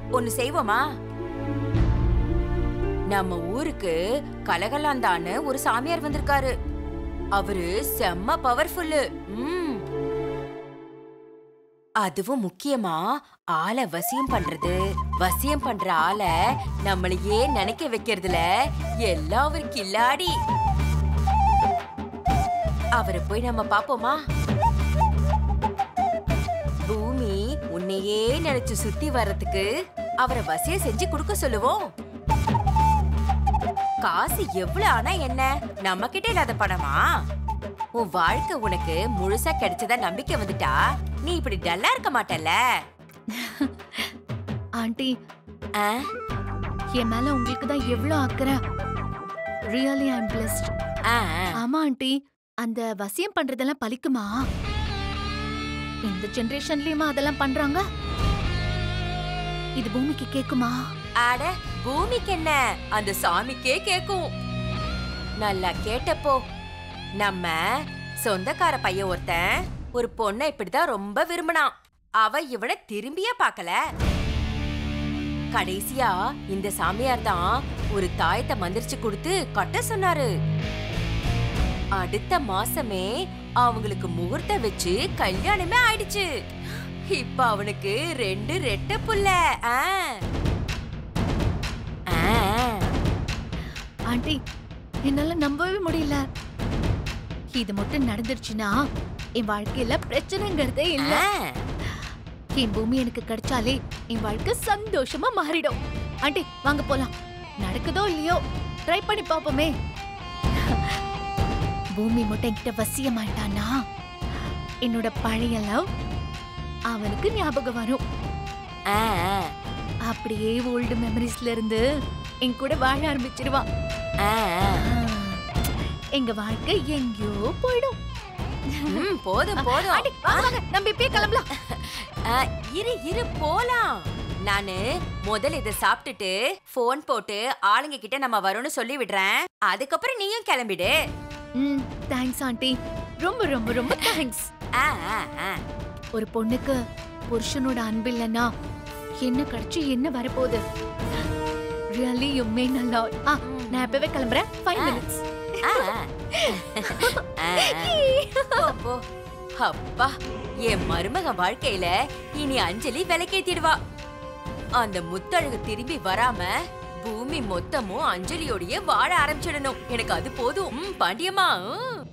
ஒன்னு செய்வோமா நம்ம ஊருக்கு கலகலாந்தான்னு ஒரு சாமியார் வந்திருக்காரு அவரு செம்ம பவர்ஃபுல்லு ம் அதுவும் முக்கியமா ஆளை வசியம் பண்றது வசியம் பண்ற ஆளை நம்மளையே நினைக்க வைக்கிறதுல எல்லாம் ஒரு கில்லாடி அவரை போய் நம்ம பாப்போமா பூமி உன்னையே நினைச்சு சுத்தி வர்றதுக்கு அவரை வசியம் செஞ்சு கொடுக்க சொல்லுவோம் காசு எவ்வளவு ஆனா என்ன நம்ம கிட்ட இல்லாத பணமா உன் வாழ்க்கை உனக்கு முழுசா கிடைச்சதா நம்பிக்கை வந்துட்டா நீ இப்படி டல்லா இருக்க மாட்டல்ல ஆண்டி ஆ? என் மேல உங்களுக்கு தான் எவ்வளவு அக்கறை ரியலி ஐம் பிளஸ்ட் ஆ, ஆ. ஆமா ஆண்டி அந்த வசியம் பண்றதெல்லாம் பலிக்குமா இந்த ஜெனரேஷன்லயுமா அதெல்லாம் பண்றாங்க இது பூமிக்கு கேக்குமா அட பூமிக்கு என்ன அந்த சாமிக்கே கேக்கும் நல்லா கேட்டப்போ நம்ம சொந்தக்கார பையன் ஒருத்தன் ஒரு பொண்ணை இப்படிதான் ரொம்ப விரும்பினான் அவ இவனை திரும்பியே பார்க்கல கடைசியா இந்த சாமியார் தான் ஒரு தாயத்தை மந்திரிச்சு கொடுத்து கட்ட சொன்னாரு அடுத்த மாசமே அவங்களுக்கு முகூர்த்தம் வச்சு கல்யாணமே ஆயிடுச்சு இப்ப அவனுக்கு ரெண்டு ரெட்ட புள்ள ஆ. ஆ. ஆண்டி என்னால நம்பவே முடியல இது மட்டும் நடந்துருச்சுன்னா என் வாழ்க்கையில பிரச்சனைங்கிறதே இல்ல ஆ. என் பூமி எனக்கு கிடைச்சாலே என் வாழ்க்கை சந்தோஷமா மாறிடும் ஆண்டி வாங்க போலாம் நடக்குதோ இல்லையோ ட்ரை பண்ணி பாப்போமே பூமி மட்டும் என்கிட்ட வசியமாயிட்டானா என்னோட பழைய லவ் அவனுக்கு ஞாபகம் வரும் ஆ, ஆ. அப்படியே ஓல்டு மெமரிஸ்ல இருந்து என் கூட வாழ ஆரம்பிச்சிருவான் ஆ, ஆ. எங்க வாழ்க்கை எங்கேயோ போயிடும் ம், போதும் போதும் ஆண்டி, வாங்க, வாங்க, நம்ம இப்பயே கிளம்பலாம் ஆ, இரு இரு போலாம் நானு முதல்ல இத சாப்பிட்டுட்டு போன் போட்டு ஆளுங்க கிட்ட நம்ம வரோம்னு சொல்லி விடுறேன் அதுக்கப்புறம் நீயும் கிளம்பிடு ம் தேங்க்ஸ் ஆண்டி ரொம்ப ரொம்ப ரொம்ப தேங்க்ஸ் ஆ, ஆ, ஆ. ஒரு பொண்ணுக்கு புருஷனோட அன்பு இல்லைன்னா என்ன கிடைச்சு என்ன வரப்போகுது ரியலி யூ மே நல்லா ஆ நான் இப்பவே கிளம்புறேன் ஃபைவ் ஆ. மினிட்ஸ் ஆ, ஆ. ஆ, ஆ. போ, போ. அப்பா என் மருமக வாழ்க்கையில இனி அஞ்சலி விலைக்கேத்திடுவா அந்த முத்தழகு திரும்பி வராம பூமி மொத்தமும் அஞ்சலியோடயே வாழ ஆரம்பிச்சிடணும் எனக்கு அது போதும் ம், பாண்டியம்மா ம்.